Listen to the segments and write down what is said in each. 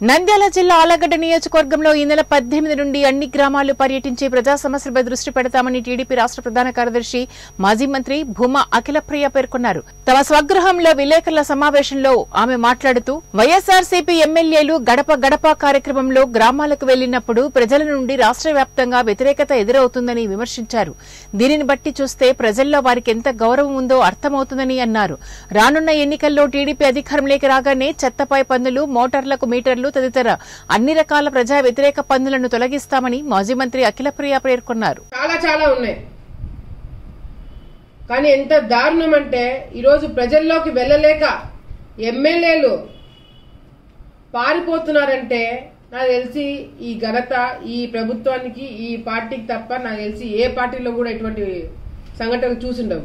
నంద్యాల జిల్లా ఆలగడ్డ నియోజకవర్గంలో ఈ నెల పద్దెనిమిది నుండి అన్ని గ్రామాలు పర్యటించి ప్రజా సమస్యలపై దృష్టి పెడతామని టీడీపీ రాష్ట్ర ప్రధాన కార్యదర్శి మాజీ మంత్రి భూమా అఖిలప్రియ పేర్కొన్నారు తమ స్వగృహంలో విలేకరుల సమావేశంలో ఆమె మాట్లాడుతూ వైఎస్ఆర్సీపీ ఎమ్మెల్యేలు గడప గడప కార్యక్రమంలో గ్రామాలకు వెళ్లినప్పుడు ప్రజల నుండి రాష్ట్ర వ్యాప్తంగా వ్యతిరేకత ఎదురవుతుందని విమర్శించారు దీనిని బట్టి చూస్తే ప్రజల్లో వారికి ఎంత గౌరవం ఉందో అర్థమవుతుందని అన్నారు రానున్న ఎన్నికల్లో టీడీపీ అధికారంలోకి రాగానే చెత్తపై పన్నులు మోటార్లకు మీటర్లు తదితర అన్ని రకాల ప్రజా వ్యతిరేక పన్నులను తొలగిస్తామని మాజీ మంత్రి అఖిలప్రియ పేర్కొన్నారు చాలా చాలా ఉన్నాయి కానీ ఎంత దారుణం అంటే ఈరోజు ప్రజల్లోకి వెళ్ళలేక ఎమ్మెల్యేలు పారిపోతున్నారంటే నాకు తెలిసి ఈ ఘనత ఈ ప్రభుత్వానికి ఈ పార్టీకి తప్ప నాకు తెలిసి ఏ పార్టీలో కూడా ఇటువంటి సంఘటనలు చూసిండవు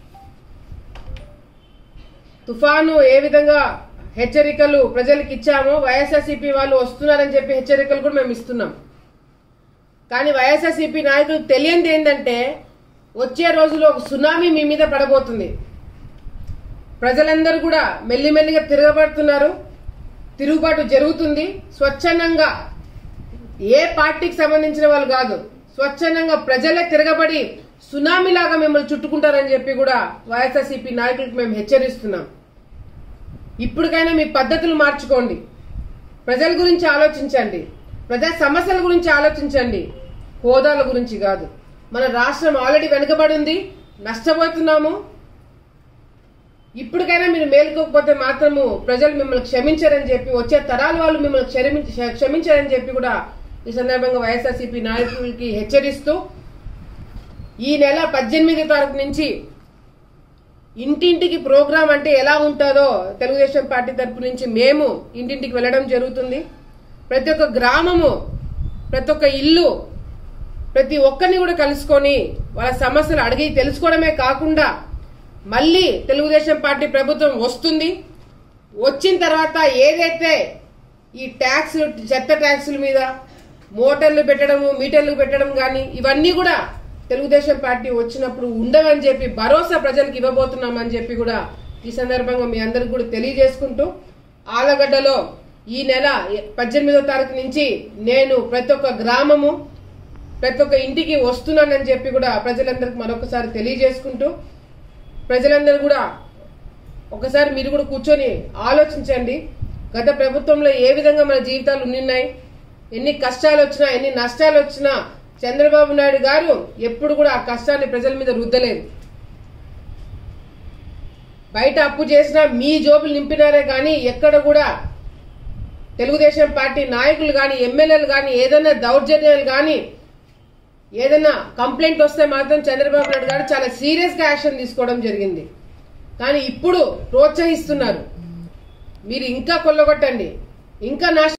తుఫాను ఏ విధంగా హెచ్చరికలు ప్రజలకు ఇచ్చామో వైఎస్ఆర్సీపీ వాళ్ళు వస్తున్నారని చెప్పి హెచ్చరికలు కూడా మేము ఇస్తున్నాం కానీ వైఎస్ఆర్సీపీ నాయకులకు తెలియంది ఏంటంటే వచ్చే రోజులో ఒక సునామీ మీ మీద పడబోతుంది ప్రజలందరూ కూడా మెల్లిమెల్లిగా తిరగబడుతున్నారు తిరుగుబాటు జరుగుతుంది స్వచ్ఛందంగా ఏ పార్టీకి సంబంధించిన వాళ్ళు కాదు స్వచ్ఛందంగా ప్రజలే తిరగబడి సునామీలాగా మిమ్మల్ని చుట్టుకుంటారని చెప్పి కూడా వైఎస్ఆర్సీపీ నాయకులకు మేము హెచ్చరిస్తున్నాం ఇప్పటికైనా మీ పద్ధతులు మార్చుకోండి ప్రజల గురించి ఆలోచించండి ప్రజా సమస్యల గురించి ఆలోచించండి హోదాల గురించి కాదు మన రాష్ట్రం ఆల్రెడీ వెనుకబడి ఉంది నష్టపోతున్నాము ఇప్పటికైనా మీరు మేలుకోకపోతే మాత్రము ప్రజలు మిమ్మల్ని క్షమించారని చెప్పి వచ్చే తరాల వాళ్ళు మిమ్మల్ని క్షమించ- క్షమించారని చెప్పి కూడా ఈ సందర్భంగా వైఎస్ఆర్సీపీ నాయకులకి హెచ్చరిస్తూ ఈ నెల పద్దెనిమిది తారీఖు నుంచి ఇంటింటికి ప్రోగ్రాం అంటే ఎలా ఉంటుందో తెలుగుదేశం పార్టీ తరపు నుంచి మేము ఇంటింటికి వెళ్ళడం జరుగుతుంది ప్రతి ఒక్క గ్రామము ప్రతి ఒక్క ఇల్లు ప్రతి ఒక్కరిని కూడా కలుసుకొని వాళ్ళ సమస్యలు అడిగి తెలుసుకోవడమే కాకుండా మళ్ళీ తెలుగుదేశం పార్టీ ప్రభుత్వం వస్తుంది వచ్చిన తర్వాత ఏదైతే ఈ ట్యాక్స్ చెత్త ట్యాక్సుల మీద మోటార్లు పెట్టడము మీటర్లు పెట్టడం కానీ ఇవన్నీ కూడా తెలుగుదేశం పార్టీ వచ్చినప్పుడు ఉండవని చెప్పి భరోసా ప్రజలకు ఇవ్వబోతున్నామని చెప్పి కూడా ఈ సందర్భంగా మీ అందరికి కూడా తెలియజేసుకుంటూ ఆలగడ్డలో ఈ నెల పద్దెనిమిదో తారీఖు నుంచి నేను ప్రతి ఒక్క గ్రామము ప్రతి ఒక్క ఇంటికి వస్తున్నానని చెప్పి కూడా ప్రజలందరికి మరొకసారి తెలియజేసుకుంటూ ప్రజలందరూ కూడా ఒకసారి మీరు కూడా కూర్చొని ఆలోచించండి గత ప్రభుత్వంలో ఏ విధంగా మన జీవితాలు ఉన్నాయి ఎన్ని కష్టాలు వచ్చినా ఎన్ని నష్టాలు వచ్చినా చంద్రబాబు నాయుడు గారు ఎప్పుడు కూడా ఆ కష్టాన్ని ప్రజల మీద రుద్దలేదు బయట అప్పు చేసినా మీ జోబులు నింపినారే కానీ ఎక్కడ కూడా తెలుగుదేశం పార్టీ నాయకులు కానీ ఎమ్మెల్యేలు కానీ ఏదైనా దౌర్జన్యాలు కానీ ఏదైనా కంప్లైంట్ వస్తే మాత్రం చంద్రబాబు నాయుడు గారు చాలా సీరియస్ గా యాక్షన్ తీసుకోవడం జరిగింది కానీ ఇప్పుడు ప్రోత్సహిస్తున్నారు మీరు ఇంకా కొల్లగొట్టండి ఇంకా నాశ